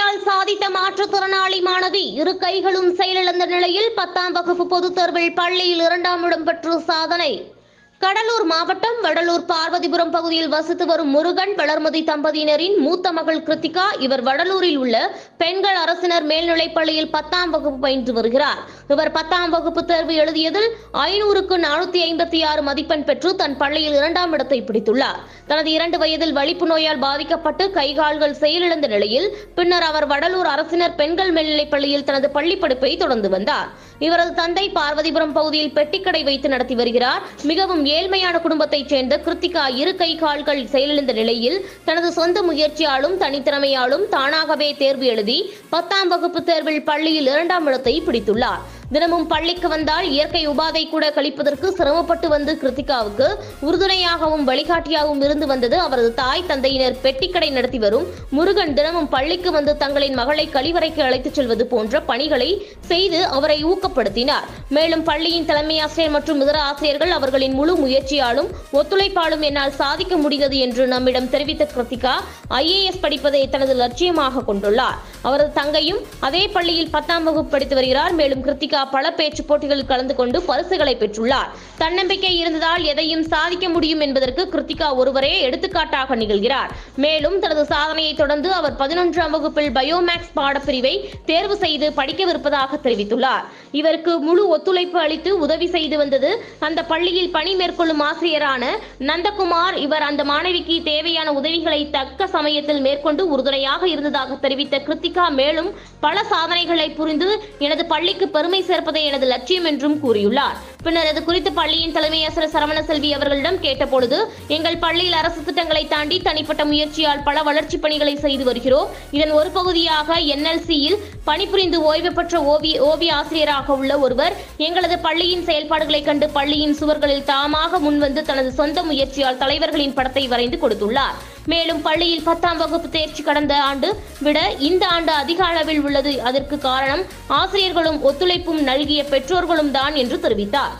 கல்வியால் சாதித்த மாற்றுத்திறனாளி மாணவி இரு கைகளும் செயலிழந்த நிலையில் பத்தாம் வகுப்பு பொதுத் தேர்வில் பள்ளியில் இரண்டாம் இடம் பெற்று சாதனை கடலூர் மாவட்டம் வடலூர் பார்வதிபுரம் பகுதியில் வசித்து வரும் முருகன் வளர்மதி தம்பதியினரின் மூத்த மகள் கிருத்திகா இவர் வடலூரில் உள்ள பெண்கள் அரசினர் மேல்நிலைப் பள்ளியில் பத்தாம் வகுப்பு பயின்று வருகிறார் இவர் பத்தாம் வகுப்பு தேர்வு எழுதியதில் ஐநூறுக்கு நானூத்தி ஐம்பத்தி ஆறு மதிப்பெண் பெற்று தன் பள்ளியில் இரண்டாம் இடத்தை பிடித்துள்ளார் தனது இரண்டு வயதில் வலிப்பு நோயால் பாதிக்கப்பட்டு கைகால்கள் செயலிழந்த நிலையில் பின்னர் அவர் வடலூர் அரசினர் பெண்கள் மேல்நிலைப் பள்ளியில் தனது பள்ளிப் படிப்பை தொடர்ந்து வந்தார் இவரது தந்தை பார்வதிபுரம் பகுதியில் பெட்டிக்கடை வைத்து நடத்தி வருகிறார் மிகவும் ஏழ்மையான குடும்பத்தைச் சேர்ந்த கிருத்திகா இரு கை கால்கள் செயலிழந்த நிலையில் தனது சொந்த முயற்சியாலும் தனித்திறமையாலும் தானாகவே தேர்வு எழுதி பத்தாம் வகுப்பு தேர்வில் பள்ளியில் இரண்டாம் இடத்தை பிடித்துள்ளார் தினமும் பள்ளிக்கு வந்தால் இயற்கை உபாதை கூட கழிப்பதற்கு சிரமப்பட்டு வந்து கிருத்திகாவுக்கு உறுதுணையாகவும் வழிகாட்டியாகவும் இருந்து வந்தது அவரது தாய் தந்தையினர் பெட்டிக்கடை நடத்தி வரும் முருகன் தினமும் பள்ளிக்கு வந்து தங்களின் மகளை கழிவறைக்கு அழைத்துச் செல்வது போன்ற பணிகளை செய்து அவரை ஊக்கப்படுத்தினார் மேலும் பள்ளியின் தலைமை ஆசிரியர் மற்றும் இதர ஆசிரியர்கள் அவர்களின் முழு முயற்சியாலும் ஒத்துழைப்பாலும் என்னால் சாதிக்க முடிந்தது என்று நம்மிடம் தெரிவித்த கிருத்திகா ஐஏஎஸ் படிப்பதை தனது லட்சியமாக கொண்டுள்ளார் அவரது தங்கையும் அதே பள்ளியில் பத்தாம் வகுப்பு படித்து வருகிறார் மேலும் கிருத்திகா பல பேச்சு போட்டிகளில் கலந்து கொண்டு பரிசுகளை பெற்றுள்ளார் தன்னம்பிக்கை இருந்ததால் எதையும் சாதிக்க முடியும் என்பதற்கு கிருத்திகா ஒருவரே எடுத்துக்காட்டாக நிகழ்கிறார் மேலும் தனது சாதனையை தொடர்ந்து அவர் பதினொன்றாம் வகுப்பில் பயோமேக்ஸ் பாடப்பிரிவை தேர்வு செய்து படிக்கவிருப்பதாக தெரிவித்துள்ளார் இவருக்கு முழு ஒத்துழைப்பு அளித்து உதவி செய்து வந்தது அந்த பள்ளியில் பணி மேற்கொள்ளும் ஆசிரியரான நந்தகுமார் இவர் அந்த மாணவிக்கு தேவையான உதவிகளை தக்க சமயத்தில் மேற்கொண்டு உறுதுணையாக இருந்ததாக தெரிவித்த கிருத்திகா மேலும் பல சாதனைகளை புரிந்து எனது பள்ளிக்கு பெருமை சேர்ப்பதே எனது லட்சியம் என்றும் கூறியுள்ளார் பின்னர் இது குறித்து பள்ளியின் தலைமை ஆசிரியர் சரவண செல்வி அவர்களிடம் கேட்டபொழுது எங்கள் பள்ளியில் அரசு திட்டங்களை தாண்டி தனிப்பட்ட முயற்சியால் பல வளர்ச்சிப் பணிகளை செய்து வருகிறோம் இதன் ஒரு பகுதியாக என்எல்சியில் பணிபுரிந்து ஓய்வு பெற்ற ஓவிய ஓவிய ஆசிரியராக உள்ள ஒருவர் எங்களது பள்ளியின் செயல்பாடுகளை கண்டு பள்ளியின் சுவர்களில் தாமாக முன்வந்து தனது சொந்த முயற்சியால் தலைவர்களின் படத்தை வரைந்து கொடுத்துள்ளார் மேலும் பள்ளியில் பத்தாம் வகுப்பு தேர்ச்சி கடந்த ஆண்டு விட இந்த ஆண்டு அதிக அளவில் உள்ளது அதற்கு காரணம் ஆசிரியர்களும் ஒத்துழைப்பும் நல்கிய பெற்றோர்களும் தான் என்று தெரிவித்தார்